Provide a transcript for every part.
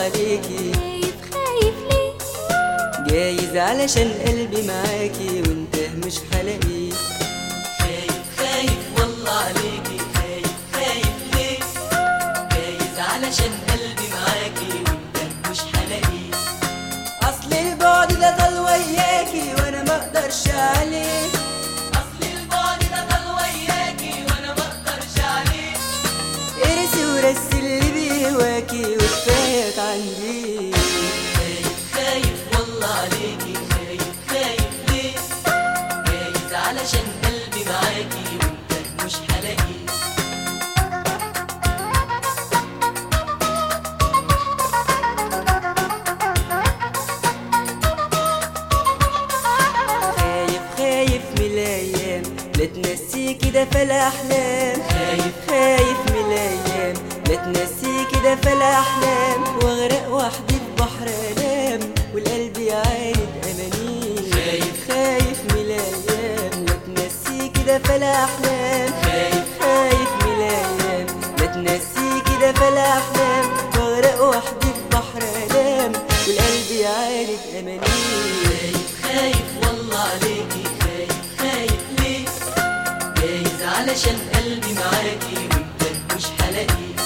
عليكي خايف خايف ليه جايز علشان قلبي معاكي وانت مش حلاقيه خايف خايف والله عليكي خايف خايف ليه جايز علشان قلبي معاكي وانت مش حلاقيه اصل البعد ده طال وياكي وانا ما اقدرش عليه اصل البعد ده طال وياكي وانا ما اقدرش عليه ارسي ورسي اللي بيهواكي وكفاية عندي خايف خايف والله عليكي خايف خايف ليه جايز علشان قلبي معاكي وانت مش حلاقيه خايف خايف من الايام لا تنسيكي ده في الاحلام خايف خايف من الايام لا تنسيكي ده في الاحلام واغرق وحدي في بحر الام والقلب يعاند اماني خايف خايف من الايام لا تنسيكي ده في الاحلام خايف خايف من الايام لا تنسيكي ده في الاحلام واغرق وحدي في بحر الام والقلب يعاند اماني خايف والله عليكي خايف خايف ليه جايز علشان قلبي معاكي وانت مش حلاقيه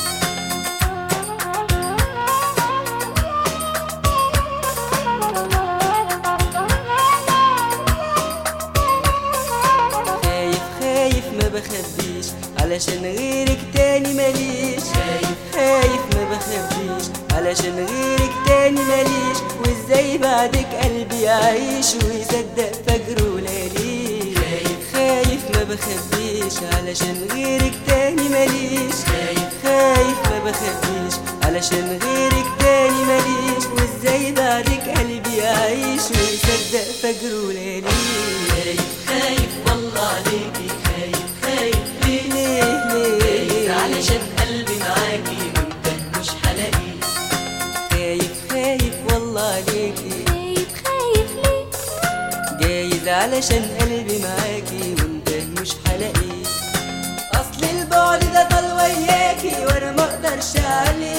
خايف خايف ما بخبيش علشان غيرك تاني ماليش خايف خايف ما بخبيش علشان غيرك تاني ماليش وازاي بعدك قلبي يعيش ويصدق فجر وليالي خايف خايف ما بخبيش علشان غيرك تاني ماليش خايف خايف ما بخبيش علشان غيرك تاني ماليش وازاي بعدك قلبي يعيش ويصدق فجر وليالي خايف خايف والله عليكي خايف خايف ليه ليه جايز ليه علشان قلبي معاكي وانت مش حلاقيه خايف خايف والله عليكي خايف خايف ليه جايز علشان قلبي معاكي وانت مش حلاقيه اصل البعد ده طال وياكي وانا ما اقدرش عليه